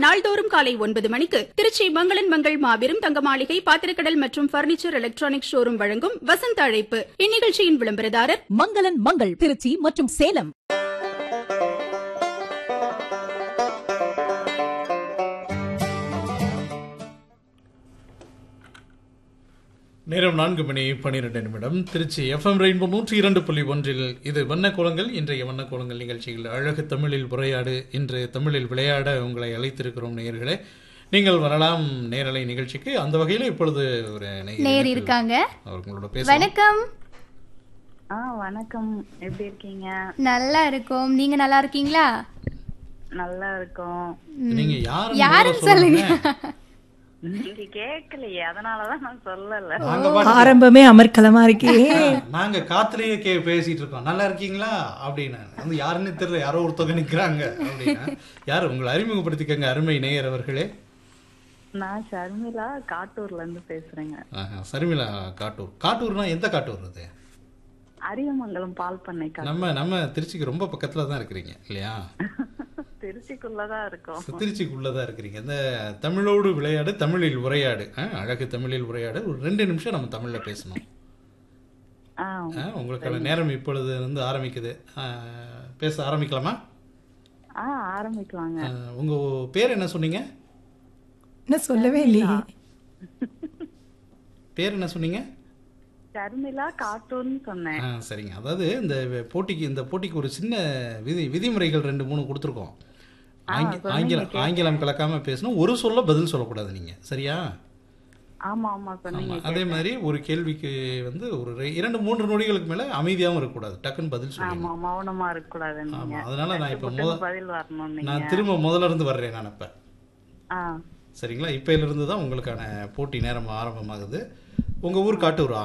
நாள்தோறும் காலை ஒன்பது மணிக்கு திருச்சி மங்களன் மங்கள் மாபெரும் தங்க மாளிகை பாத்திரக்கடல் மற்றும் பர்னிச்சர் எலக்ட்ரானிக் ஷோரூம் வழங்கும் வசந்த அழைப்பு இந்நிகழ்ச்சியின் விளம்பரதாரர் மங்களன் மங்கள் திருச்சி மற்றும் சேலம் நேரம் நான்கு மணி பன்னிரெண்டு நிமிடம் திருச்சி எஃப்எம் ரெயின்போ நூற்றி இரண்டு புள்ளி ஒன்றில் இது வண்ணக்கோலங்கள் இன்றைய வண்ணக்கோலங்கள் நிகழ்ச்சியில் அழகு தமிழில் உரையாடு இன்று தமிழில் விளையாட உங்களை அழைத்திருக்கிறோம் நேயர்களே நீங்கள் வரலாம் நேரலை நிகழ்ச்சிக்கு அந்த வகையில் இப்பொழுது ஒரு நேயர் நேர் இணைப்பில் இருக்காங்க அவர்களோட பேச வணக்கம் ஆ வணக்கம் எப்படி இருக்கீங்க நல்லா இருக்கோம் நீங்க நல்லா இருக்கீங்களா நல்லா இருக்கோம் நீங்க யாரு யாருன்னு சொல்லுங்க நீங்க கேட்கலையே அதனாலதான் நான் சொல்லல நாங்க பாட்டு ஆரம்பமே அமர்க்கலமா இருக்கே நாங்க காத்துலயே கே பேசிட்டு இருக்கோம் நல்லா இருக்கீங்களா அப்படின்னு வந்து யாருன்னு தெரியல யாரோ ஒருத்தவங்க நிக்கிறாங்க அப்படின்னா யாரு உங்களை அறிமுகப்படுத்திக்கங்க அருமை நேயர் அவர்களே நான் ஷர்மிளா காட்டூர்ல இருந்து பேசுறேங்க ஆஹா, சரிமிலா காட்டூர் காட்டூர்னா எந்த காட்டூர் அது அரியமங்கலம் பால் பண்ணை கா நம்ம நம்ம திருச்சிக்கு ரொம்ப பக்கத்துல தான் இருக்கிறீங்க இல்லையா திருச்சிக்குள்ளதான் இருக்கோம் திருச்சிக்குள்ள தான் இருக்கிறீங்க இந்த தமிழோடு விளையாடு தமிழில் உரையாடு ஆ, அழகு தமிழில் உரையாடு ஒரு ரெண்டு நிமிஷம் நம்ம தமிழ்ல பேசணும் ஆ ஆ, உங்களுக்கான நேரம் இப்பொழுது வந்து ஆரம்பிக்குது ஆ, பேச ஆரம்பிக்கலாமா ஆ ஆரம்பிக்கலாங்க ஆ, உங்க பேர் என்ன சொன்னீங்க என்ன சொல்லவே இல்லையே பேர் என்ன சொன்னீங்க ஷர்மிளா காட்டூர்னு சொன்னேன் ஆ சரிங்க அதாவது இந்த போட்டிக்கு இந்த போட்டிக்கு ஒரு சின்ன விதி விதிமுறைகள் ரெண்டு மூணு கொடுத்துருக்கோம் ஆங்கி- ஆங்கிலம் ஆங்கிலம் கலக்காம பேசணும் ஒரு சொல்ல பதில் சொல்லக்கூடாது நீங்க சரியா ஆமா ஆமா சொன்னீங்க ஆமா அதே மாதிரி ஒரு கேள்விக்கு வந்து ஒரு ரெ- இரண்டு மூன்று நொடிகளுக்கு மேல அமைதியாவும் இருக்கக்கூடாது டக்குன்னு பதில் சொல்லணும் ஆமா மௌனமா இருக்க கூடாது ஆமா நீங்க அதனால நான் இப்ப புட்டுன்னு முத பதில் வரணும் நீங்க நான் திரும்ப முதல்ல இருந்து வர்றேன் நான் இப்ப ஆ சரிங்களா இப்பையில இருந்து தான் உங்களுக்கான போட்டி நேரம் ஆரம்பமாகுது உங்க ஊர் காட்டூரா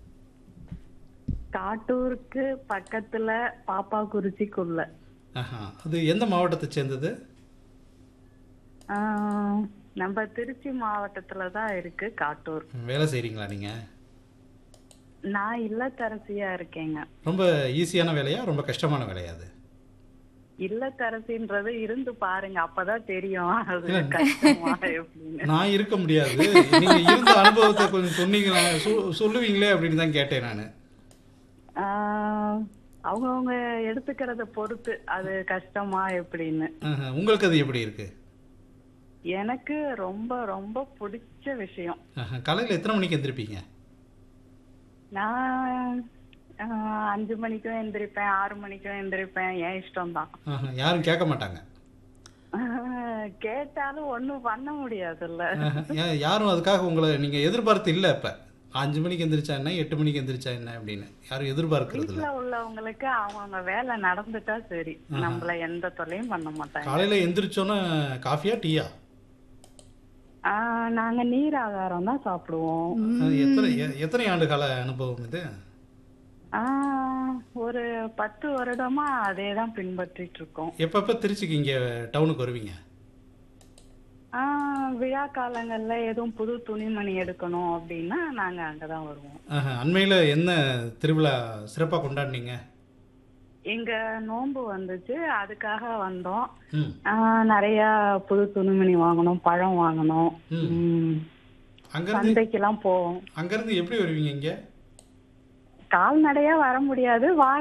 காட்டூருக்கு பக்கத்துல பாப்பா குறிச்சிக்குள்ள ஆஹா அது எந்த மாவட்டத்தை சேர்ந்தது ஆ, நம்ம திருச்சி மாவட்டத்துல தான் இருக்கு காட்டூர் வேலை செய்றீங்களா நீங்க நான் இல்லத்தரசியா இருக்கேங்க ரொம்ப ஈஸியான வேலையா ரொம்ப கஷ்டமான வேலையா அது இல்லத்தரசின்றது இருந்து பாருங்க அப்பதான் தெரியும் அது கஷ்டமா எப்படின்னு நான் இருக்க முடியாது நீங்க இருந்த அனுபவத்தை கொஞ்சம் சொன்னீங்களா சொ- சொல்லுவீங்களே அப்படின்னு தான் கேட்டேன் நான் ஆஹ் அவங்கவங்க எடுத்துக்கிறத பொறுத்து அது கஷ்டமா எப்படின்னு உங்களுக்கு அது எப்படி இருக்கு எனக்கு ரொம்ப ரொம்ப பிடிச்ச விஷயம் ஆஹா, காலையில எத்தனை மணிக்கு எந்திருப்பீங்க நான் ஆஹ் அஞ்சு மணிக்கும் எந்திரிப்பேன் ஆறு மணிக்கும் எந்திரிப்பேன் என் இஷ்டம் தான் ஆஹா, யாரும் கேட்க மாட்டாங்க கேட்டாலும் ஒண்ணும் பண்ண முடியாதுல்ல ஆஹா, யா- யாரும் அதுக்காக உங்களை நீங்க எதிர்பார்த்து இல்ல இப்ப அஞ்சு மணிக்கு எந்திரிச்சா என்ன எட்டு மணிக்கு எந்திரிச்சா என்ன அப்படின்னு யாரும் எதிர்பார்க்கறது இல்ல வீட்டுல உள்ளவங்களுக்கு அவங்கவுங்க வேலை நடந்துட்டா சரி நம்மள எந்த தொல்லையும் பண்ண மாட்டாங்க காலையில எந்திரிச்சோன்னா காஃபியா டீயா ஆஹ் நாங்க நீர் ஆகாரம் தான் சாப்பிடுவோம் எத்தனை எ- எத்தனை ஆண்டு கால அனுபவம் இது ஆஹ் ஒரு பத்து வருடமா அதே தான் பின்பற்றிட்டு இருக்கோம் எப்பப்ப திருச்சிக்கு இங்க டவுனுக்கு வருவீங்க ஆஹ் விழா காலங்கள்ல எதுவும் புது துணிமணி எடுக்கணும் அப்படின்னா நாங்க அங்கதான் வருவோம் ஆஹா, அண்மையில என்ன திருவிழா சிறப்பா கொண்டாடினீங்க எங்க நோன்பு வந்துச்சு அதுக்காக வந்தோம் ம் ஆஹ் நிறைய புது துணிமணி வாங்கணும் பழம் வாங்கணும் ம். ம். அங்கிருந்து சந்தைக்கெல்லாம் போவோம் அங்கிருந்து எப்படி வருவீங்க இங்க கால்நடையா வர முடியாது வா